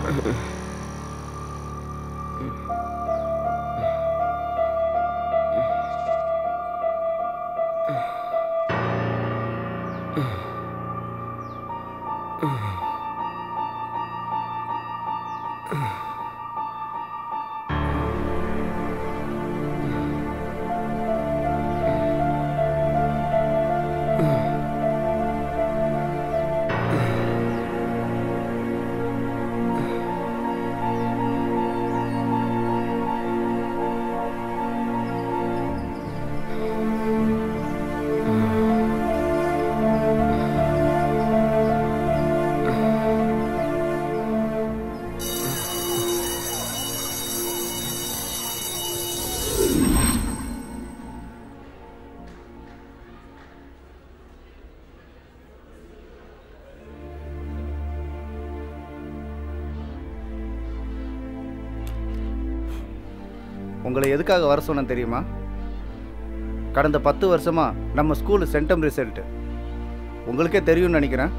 உங்களை எதுக்காக வர சொன்னேன் தெரியுமா கடந்த பத்து வருஷமா நம்ம ஸ்கூல் சென்டம் ரிசல்ட் உங்களுக்கே தெரியும்னு நினைக்கிறேன்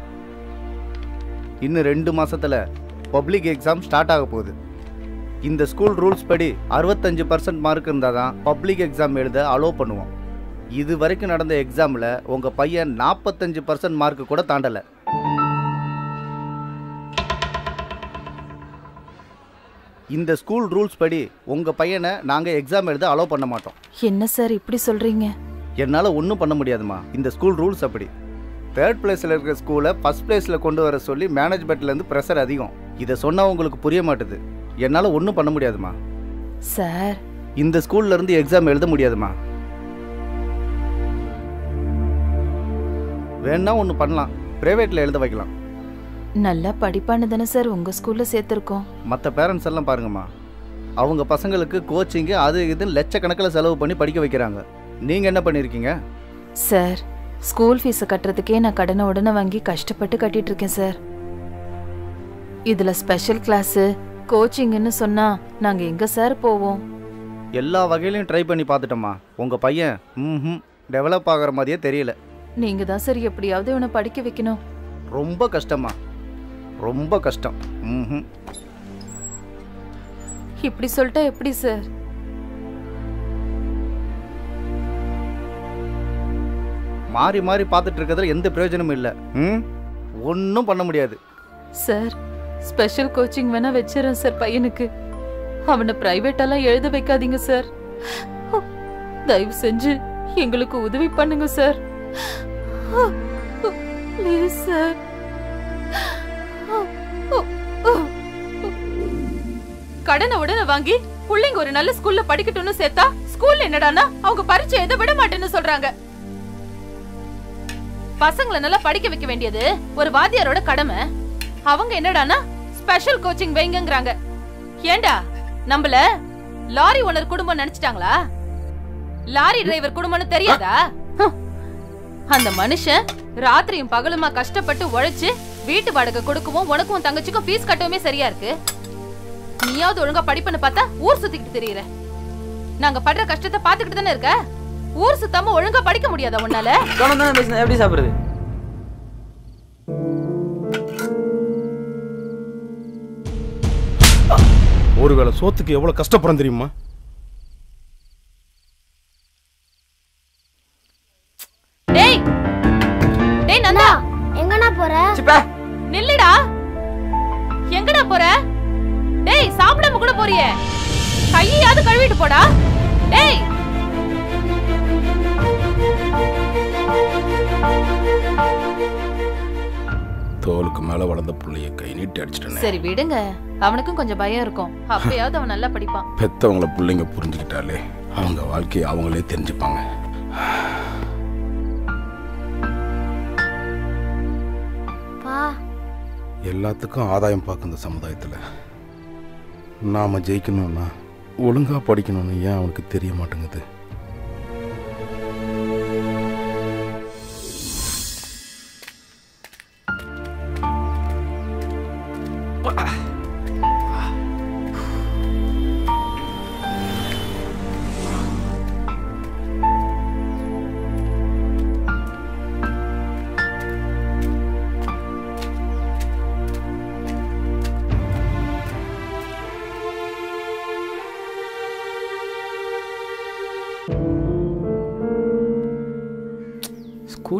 இன்னும் ரெண்டு மாசத்துல பப்ளிக் எக்ஸாம் ஸ்டார்ட் ஆக போகுது இந்த ஸ்கூல் ரூல்ஸ் படி அறுபத்தஞ்சு பர்சன்ட் மார்க் இருந்தால் தான் பப்ளிக் எக்ஸாம் எழுத அலோவ் பண்ணுவோம் இது வரைக்கும் நடந்த எக்ஸாமில் உங்கள் பையன் நாற்பத்தஞ்சு பர்சன்ட் மார்க்கு கூட தாண்டலை இந்த ஸ்கூல் ரூல்ஸ் படி உங்கள் பையனை நாங்கள் எக்ஸாம் எழுத அலோவ் பண்ண மாட்டோம் என்ன சார் இப்படி சொல்றீங்க என்னால் ஒன்றும் பண்ண முடியாதுமா இந்த ஸ்கூல் ரூல்ஸ் அப்படி தேர்ட் பிளேஸில் இருக்கிற ஸ்கூலை ஃபஸ்ட் பிளேஸில் கொண்டு வர சொல்லி மேனேஜ்மெண்ட்லேருந்து ப்ரெஷர் அதிகம் இதை சொன்னால் உங்களுக்கு புரிய மாட்டுது என்னால் ஒன்றும் பண்ண முடியாதுமா சார் இந்த ஸ்கூல்ல இருந்து எக்ஸாம் எழுத முடியாதுமா வேணா ஒன்று பண்ணலாம் ப்ரைவேட்டில் எழுத வைக்கலாம் நல்லா படிப்பான்னு தானே சார் உங்க ஸ்கூல்ல சேர்த்திருக்கோம் மற்ற பேரண்ட்ஸ் எல்லாம் பாருங்கம்மா அவங்க பசங்களுக்கு கோச்சிங்கு அது இதுன்னு லட்சக்கணக்கில் செலவு பண்ணி படிக்க வைக்கிறாங்க நீங்கள் என்ன பண்ணியிருக்கீங்க சார் ஸ்கூல் ஃபீஸை கட்டுறதுக்கே நான் கடனை உடனே வாங்கி கஷ்டப்பட்டு கட்டிட்டு இருக்கேன் சார் இதுல ஸ்பெஷல் கிளாஸு கோச்சிங்னு சொன்னா நாங்க எங்க சார் போவோம் எல்லா வகையிலையும் ட்ரை பண்ணி பார்த்துட்டோம்மா உங்கள் பையன் ம் டெவலப் ஆகிற மாதிரியே தெரியல நீங்க தான் சார் எப்படியாவது இவனை படிக்க வைக்கணும் ரொம்ப கஷ்டமா ரொம்ப கஷ்டம் ம் இப்படி சொல்லிட்டா எப்படி சார் மாறி மாறி பார்த்துட்டு இருக்கிறதுல எந்த பிரயோஜனமும் இல்லை ம் ஒன்றும் பண்ண முடியாது சார் ஸ்பெஷல் கோச்சிங் வேணா வச்சிடறேன் சார் பையனுக்கு அவனை பிரைவேட்டெல்லாம் எழுத வைக்காதீங்க சார் தயவு செஞ்சு எங்களுக்கு உதவி பண்ணுங்க சார் ப்ளீஸ் சார் கடனை உடனே வாங்கி புள்ளைங்க ஒரு நல்ல ஸ்கூல்ல படிக்கட்டும்னு சேர்த்தா ஸ்கூல்ல என்னடான்னா அவங்க பரீட்சை எதை விட மாட்டேன்னு சொல்றாங்க பசங்களை நல்லா படிக்க வைக்க வேண்டியது ஒரு வாத்தியாரோட கடமை அவங்க என்னடான்னா ஸ்பெஷல் கோச்சிங் வைங்கங்கறாங்க ஏண்டா நம்மள லாரி ஓனர் குடும்பம் நினைச்சிட்டாங்களா லாரி டிரைவர் குடும்பம்னு தெரியாதா ஹம். அந்த மனுஷன் ராத்திரியும் பகலுமா கஷ்டப்பட்டு உழைச்சு வீட்டு வாடகை கொடுக்கவும் உனக்கும் உன் தங்கச்சிக்கும் ஃபீஸ் கட்டவுமே சரியா இருக்கு நீயாவது ஒழுங்கா படிப்புன்னு பார்த்தா ஊர் சுத்திக்கிட்டு தெரியற நாங்க படுற கஷ்டத்தை பாத்துக்கிட்டு தானே இருக்க ஊர் சுத்தாம ஒழுங்கா படிக்க முடியாதா உன்னால கவனம் தானே பேசுனேன் எப்படி சாப்பிடுறது ஒருவேளை சோத்துக்கு எவ்வளவு கஷ்டப்படுறேன் தெரியுமா டேய் டேய் நந்தா எங்கண்ணா போற சிப்பா நில்லுடா எங்கடா போற டேய் சாப்பிடாம கூட போறியே கையாவது கழுவிட்டு போடா டேய் தோலுக்கு மேல வளர்ந்த புள்ளைய கை நீட்டி அடிச்சிட்டேனே சரி விடுங்க அவனுக்கும் கொஞ்சம் பயம் இருக்கும் அப்பயாவது அவன் நல்லா படிப்பான் பெத்தவங்கள பிள்ளைங்க புரிஞ்சுக்கிட்டாலே அவங்க வாழ்க்கையை அவங்களே தெரிஞ்சுப்பாங்க பா எல்லாத்துக்கும் ஆதாயம் பார்க்கும் இந்த சமுதாயத்தில் நாம ஜெயிக்கணும்னா ஒழுங்கா படிக்கணும்னு ஏன் அவனுக்கு தெரிய மாட்டேங்குது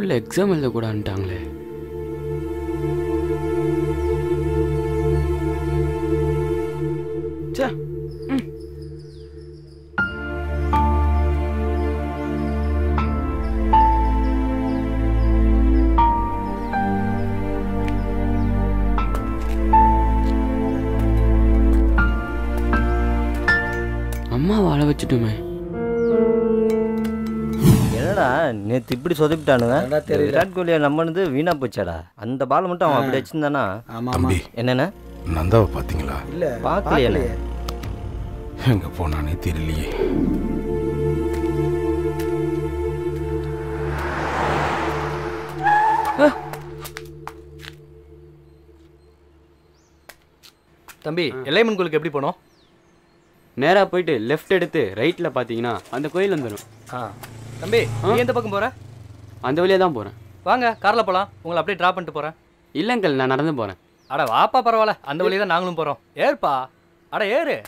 ஸ்கூலில் எக்ஸாம் எழுதக்கூடாதுன்ட்டாங்களே ச்சே ம். அம்மா வாழ வச்சுட்டுமே என்னடா நேத்து இப்படி சொதப்பிட்டானுங்க விராட் கோலியை நம்பினது வீணா போச்சாடா அந்த பால் மட்டும் அவன் அப்படி வச்சிருந்தானா தம்பி என்னென்ன நந்தாவை பார்த்தீங்களா பார்க்கலையே எங்கே போனானே தெரியலையே தம்பி எல்லைமன் கோயிலுக்கு எப்படி போனோம் நேராக போயிட்டு லெஃப்ட் எடுத்து ரைட்டில் பார்த்தீங்கன்னா அந்த கோயில் வந்துடும் ஆ தம்பி நீ எந்த பக்கம் போற அந்த வழியாக தான் போகிறேன் வாங்க கார்ல போலாம் உங்களை அப்படியே டிராப் பண்ணிட்டு போறேன் இல்லைங்கள் நான் நடந்து போகிறேன் அட வாப்பா பரவாயில்ல அந்த வழியா தான் நாங்களும் போறோம் ஏறுப்பா அட ஏறு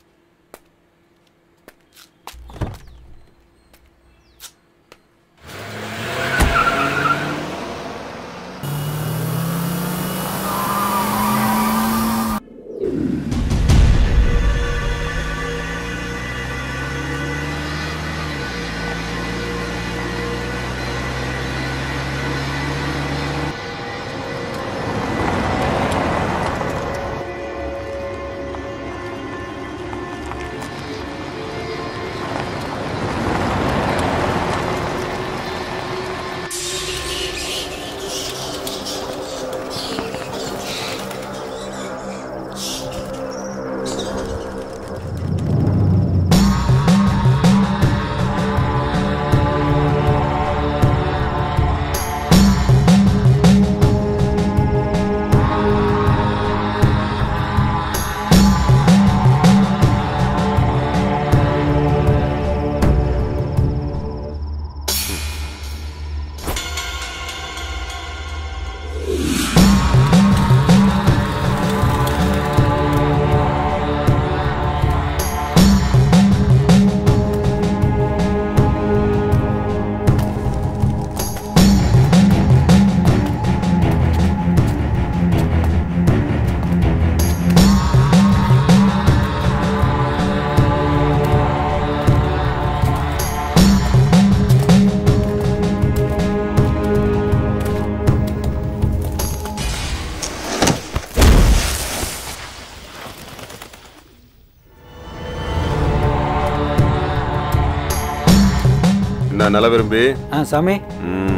என்ன நல்ல விரும்பி ஆ சாமி ம்.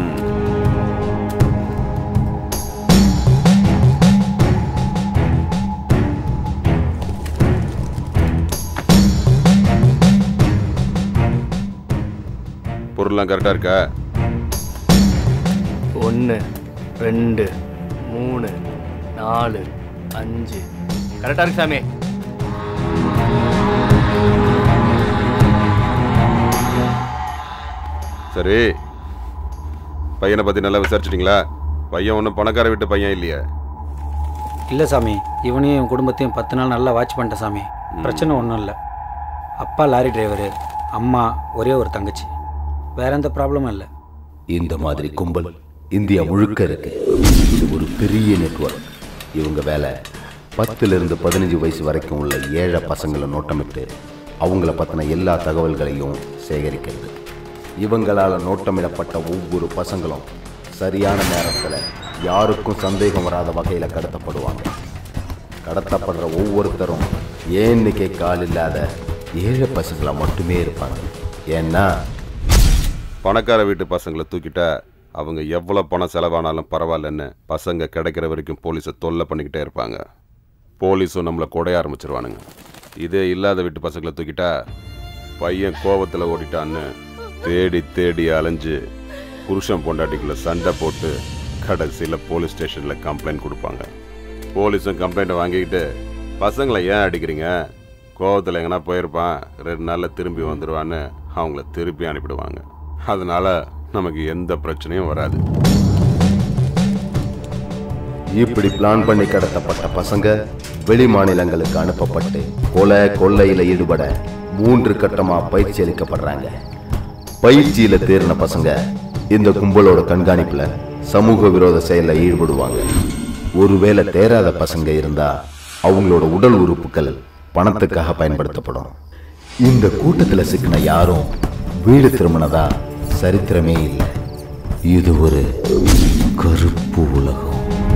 பொருள்லாம் கரெக்டாக இருக்கா ஒன்று ரெண்டு மூணு நாலு அஞ்சு கரெக்டா இருக்கு சாமி சரி பையனை பற்றி நல்லா விசாரிச்சிட்டிங்களா பையன் ஒன்றும் பணக்கார வீட்டு பையன் இல்லையே இல்லை சாமி இவனையும் என் குடும்பத்தையும் பத்து நாள் நல்லா வாட்ச் பண்ணிட்டேன் சாமி பிரச்சனை ஒன்றும் இல்லை அப்பா லாரி டிரைவரு அம்மா ஒரே ஒரு தங்கச்சி வேற எந்த ப்ராப்ளமும் இல்லை இந்த மாதிரி கும்பல் இந்தியா முழுக்க இருக்கு இது ஒரு பெரிய நெட்வொர்க் இவங்க வேலை பத்துல இருந்து பதினஞ்சு வயசு வரைக்கும் உள்ள ஏழை பசங்களை நோட்டமிட்டு அவங்கள பற்றின எல்லா தகவல்களையும் சேகரிக்கிறது இவங்களால் நோட்டமிடப்பட்ட ஒவ்வொரு பசங்களும் சரியான நேரத்தில் யாருக்கும் சந்தேகம் வராத வகையில் கடத்தப்படுவாங்க கடத்தப்படுற ஒவ்வொருத்தரும் ஏன்னு கேட்க ஆள் இல்லாத ஏழை பசங்களா மட்டுமே இருப்பாங்க ஏன்னா பணக்கார வீட்டு பசங்களை தூக்கிட்டா அவங்க எவ்வளோ பணம் செலவானாலும் பரவாயில்லன்னு பசங்க கிடைக்கிற வரைக்கும் போலீஸை தொல்லை பண்ணிக்கிட்டே இருப்பாங்க போலீஸும் நம்மளை கொடைய ஆரம்பிச்சிருவானுங்க இதே இல்லாத வீட்டு பசங்களை தூக்கிட்டா பையன் கோவத்தில் ஓடிட்டான்னு தேடி தேடி அலைஞ்சு புருஷன் பொண்டாட்டிக்குள்ள சண்டை போட்டு கடைசியில் போலீஸ் ஸ்டேஷனில் கம்ப்ளைண்ட் கொடுப்பாங்க போலீஸும் கம்ப்ளைண்ட்டை வாங்கிக்கிட்டு பசங்களை ஏன் அடிக்கிறீங்க கோவத்தில் எங்கன்னா போயிருப்பான் ரெண்டு நாளில் திரும்பி வந்துடுவான்னு அவங்கள திருப்பி அனுப்பிடுவாங்க அதனால நமக்கு எந்த பிரச்சனையும் வராது இப்படி பிளான் பண்ணி கடத்தப்பட்ட பசங்க வெளி மாநிலங்களுக்கு அனுப்பப்பட்டு கொலை கொள்ளையில ஈடுபட மூன்று கட்டமா பயிற்சி அளிக்கப்படுறாங்க பயிற்சியில தேறின பசங்க இந்த கும்பலோட கண்காணிப்புல சமூக விரோத செயலில் ஈடுபடுவாங்க ஒருவேளை தேராத பசங்க இருந்தா அவங்களோட உடல் உறுப்புகள் பணத்துக்காக பயன்படுத்தப்படும் இந்த கூட்டத்துல சிக்கின யாரும் வீடு திரும்பினதா சரித்திரமே இல்லை இது ஒரு கருப்பு உலகம்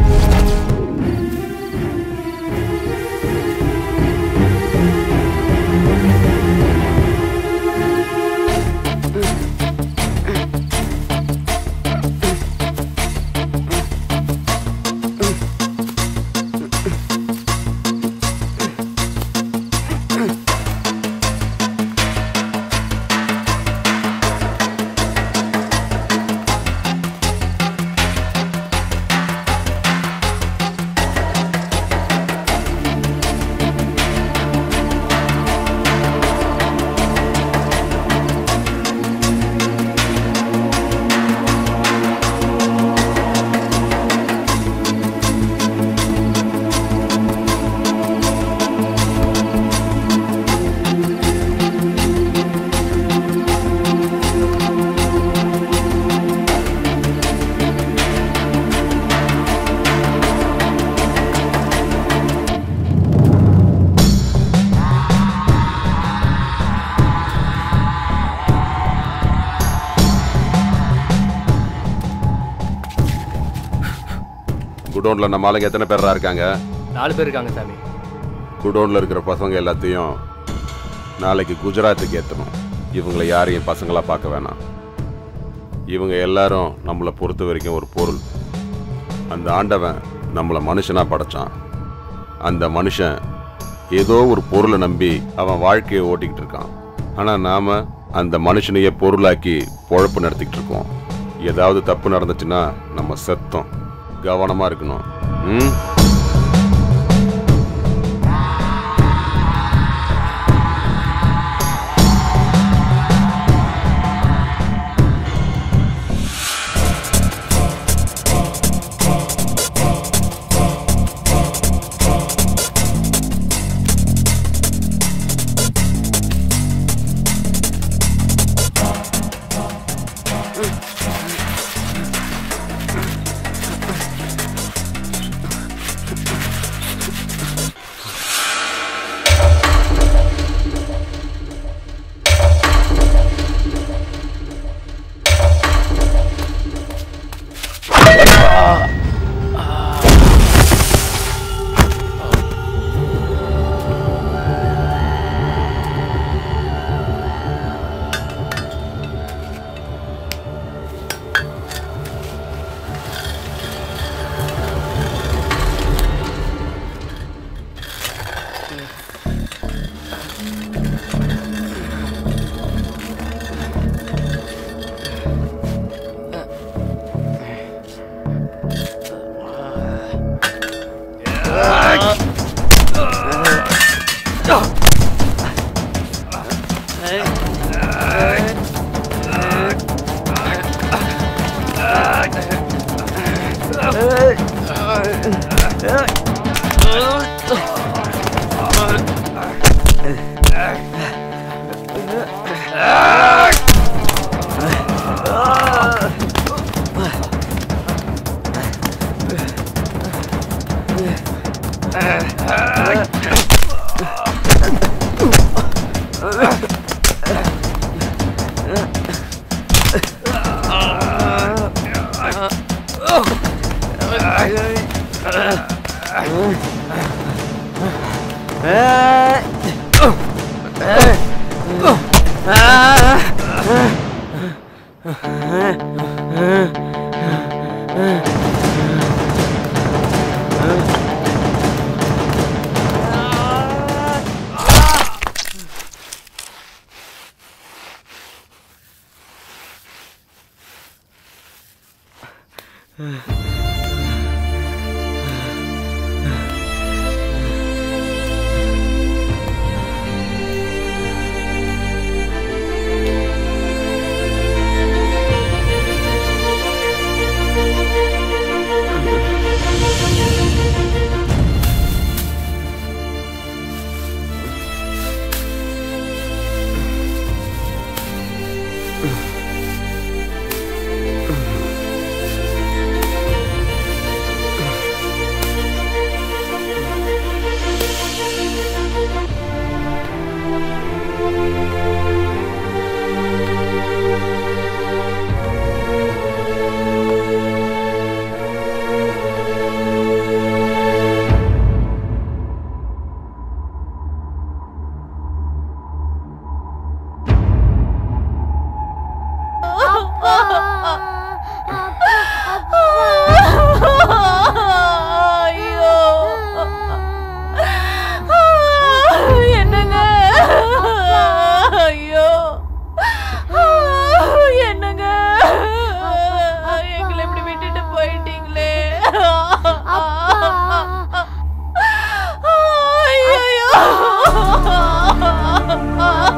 குடோன்ல நம்ம ஆளுங்க எத்தனை பேரா இருக்காங்க நாலு பேர் இருக்காங்க சாமி குடோன்ல இருக்கிற பசங்க எல்லாத்தையும் நாளைக்கு குஜராத்துக்கு ஏற்றணும் இவங்களை யாரையும் பசங்களா பார்க்க வேணாம் இவங்க எல்லாரும் நம்மளை பொறுத்த வரைக்கும் ஒரு பொருள் அந்த ஆண்டவன் நம்மளை மனுஷனா படைச்சான் அந்த மனுஷன் ஏதோ ஒரு பொருளை நம்பி அவன் வாழ்க்கையை ஓட்டிக்கிட்டு இருக்கான் ஆனா நாம அந்த மனுஷனையே பொருளாக்கி பொழப்பு நடத்திக்கிட்டு இருக்கோம் ஏதாவது தப்பு நடந்துச்சுன்னா நம்ம செத்தோம் கவனமா இருக்கணும் ம்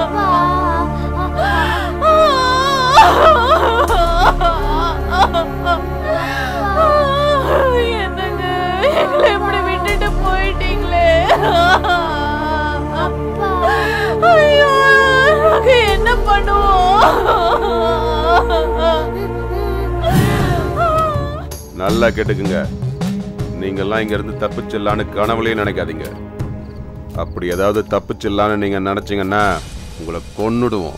என்னங்க எங்களை இப்படி விட்டுட்டு போயிட்டீங்களே ஐயோ நாங்க என்ன பண்ணுவோம் நல்லா கேட்டுக்குங்க நீங்கெல்லாம் இங்கேருந்து தப்பிச்சிடலான்னு கனவுலையும் நினைக்காதீங்க அப்படி ஏதாவது தப்பிச்சிடலான்னு நீங்கள் நினச்சிங்கன்னா உங்களை கொன்னுடுவோம்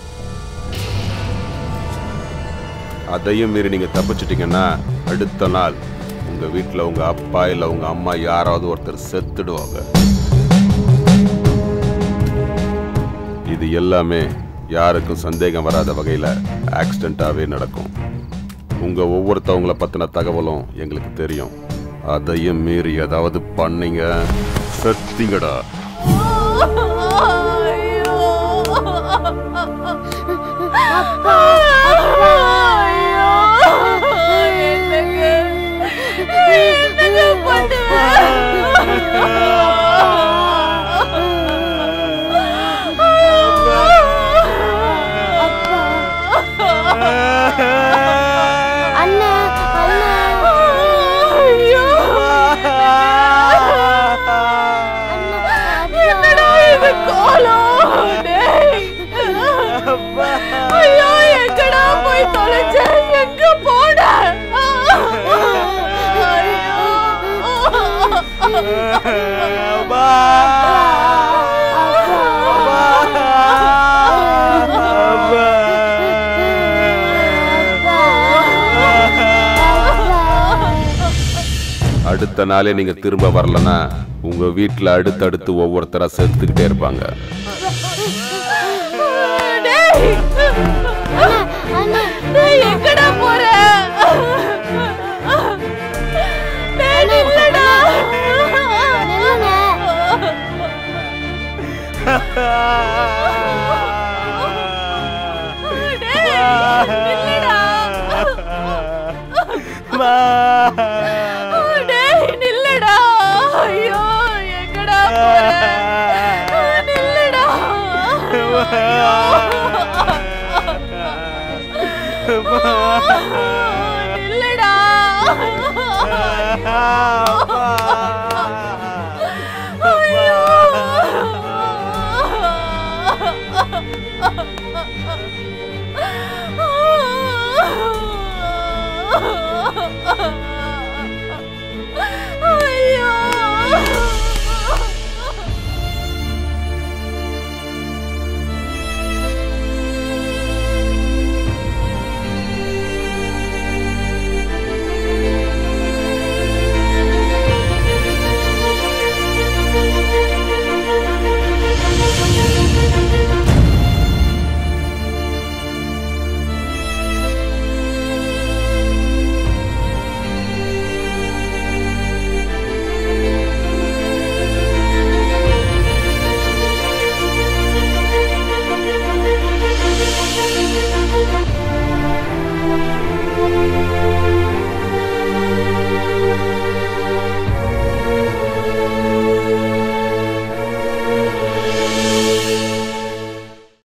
அதையும் மீறி நீங்கள் தப்பிச்சிட்டிங்கன்னா அடுத்த நாள் உங்கள் வீட்டில் உங்கள் அப்பா இல்லை உங்கள் அம்மா யாராவது ஒருத்தர் செத்துடுவாங்க இது எல்லாமே யாருக்கும் சந்தேகம் வராத வகையில் ஆக்சிடெண்ட்டாகவே நடக்கும் உங்கள் ஒவ்வொருத்தவங்கள பற்றின தகவலும் எங்களுக்கு தெரியும் அதையும் மீறி ஏதாவது பண்ணீங்க சத்திங்கடா அண்ணா அண்ணா என்னடா இது கோலம் டேய். ஐயோ எங்கடா போய் தொலைச்ச எங்க போன அடுத்த நாளே நீங்க திரும்ப வரலன்னா உங்க வீட்டில் அடுத்தடுத்து ஒவ்வொருத்தரா செத்துக்கிட்டே இருப்பாங்க டேய் டேய் எங்கடா போற டேய் நில்லுடா டேய் நில்லுடா டேய் நில்லுடா ஐயோ எங்கடா போற நில்லுடா நில்லுடா